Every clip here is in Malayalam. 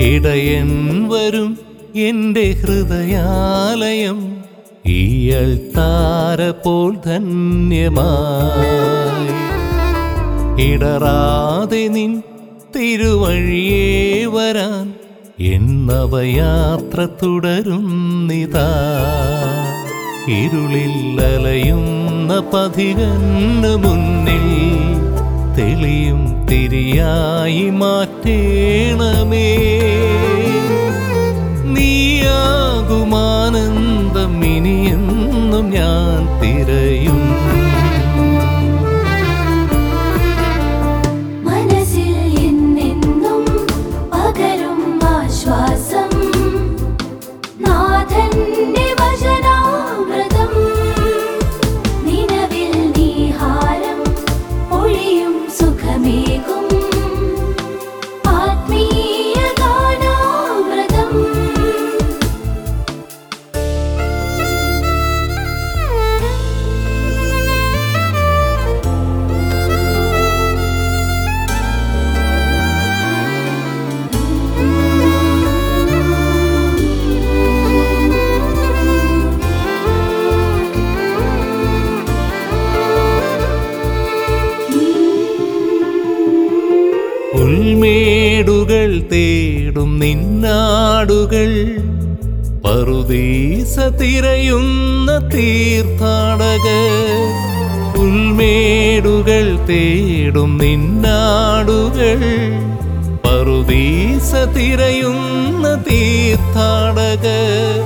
ഇടയൻ വരും എൻ്റെ ഹൃദയാലയം ഈയൾ താര പോൽ ധന്യമായി ഇടറാതെ നിൻ തിരുവഴിയേ വരാൻ എന്നവയാത്ര തുടരുന്നിതാ ഇരുളിൽ അലയുന്ന പഥികന് മുന്നിൽ തെളിയും തിരിയായി മാറ്റേണമേ നീയാകുമാനന്ദം ഇനിയെന്നും ഞാൻ തിരയും മനസ്സിൽ എന്നെന്നും പകരും ആശ്വാസം നാഥന്റെ വചനാമൃതം നിലവിൽ നീഹാരം ഒഴിയും സുഖമേകും ആത്മീയ ഗാനാമൃതം പുൽമേടുകൾ തേടും നിന്നാടുകൾ പറുദീസ തിരയുന്ന തീർത്ഥാടകർ പുൽമേടുകൾ തേടും നിന്നാടുകൾ പറുദീസ തിരയുന്ന തീർത്ഥാടകർ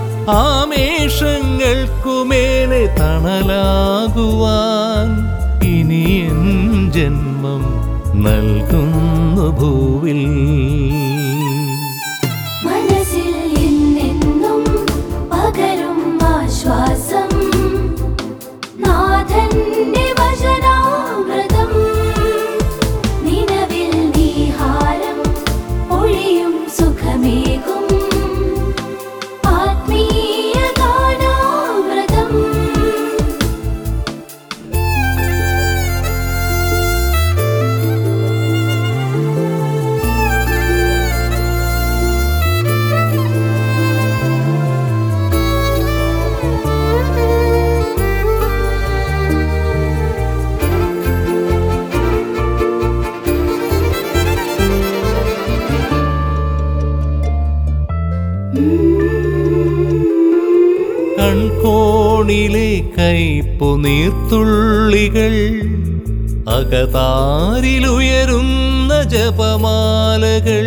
ആമേഷങ്ങൾക്കുമേലെ തണലാകുവാൻ ഇനിയൻ ജന്മം നൽകുന്നു ഭൂവിൽ മനസ്സിൽ എന്നെന്നും പകരും ആശ്വാസം നാഥന്റെ വചനാമൃതം നിലവിൽ നീഹാരം ഒഴിയും സുഖമേകും ആത്മീയ ഗാനാമൃതം കൺകോണിലെ കൈപ്പു നീർത്തുള്ളികൾ അകതാരിലുയരുന്ന ജപമാലകൾ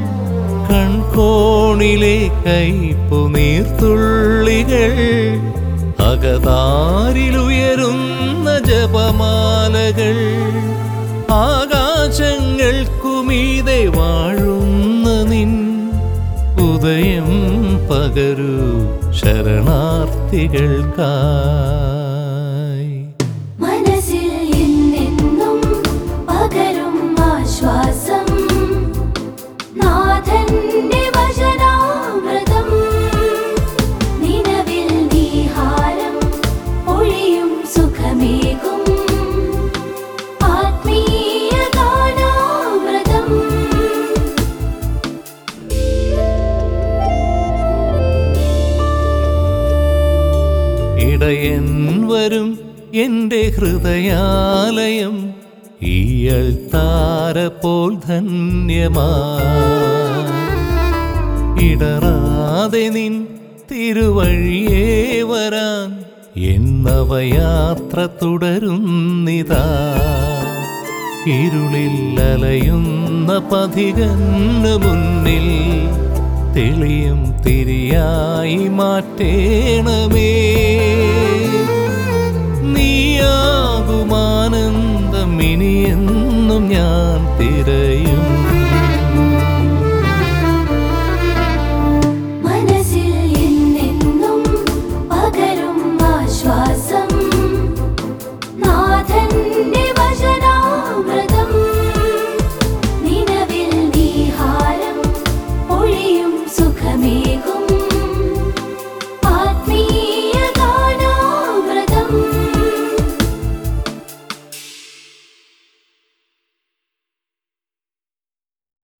കൺകോണിലെ കൈപ്പു നീർത്തുള്ളികൾ അകതാരിലുയരുന്ന ജപമാലകൾ ആകാശങ്ങൾക്കുമീതെ വാഴുന്ന നിൻ ഉദയം പകരൂ ശരണാർത്ഥികൾക്കായി മനസ്സിൽ എന്നെന്നും പകരും ആശ്വാസം നാഥന്റെ വചനാമൃതം നിലവിൽ നീഹാരം ഒഴിയും സുഖമേകും ആത്മീയ ഗാനാമൃതം ഇടയൻ വരും എൻ്റെ ഹൃദയാലയം ഈയൾ താര പോൽ ധന്യമായി ഇടറാതെ നിൻ തിരുവഴിയേ വരാൻ എന്നവയാത്ര തുടരുന്നിതാ ഇരുളിൽ അലയുന്ന പഥികന് മുന്നിൽ തെളിയും തിരിയായി മാറ്റേണമേ നീയാകുമാനന്ദം ഇനിയെന്നും ഞാൻ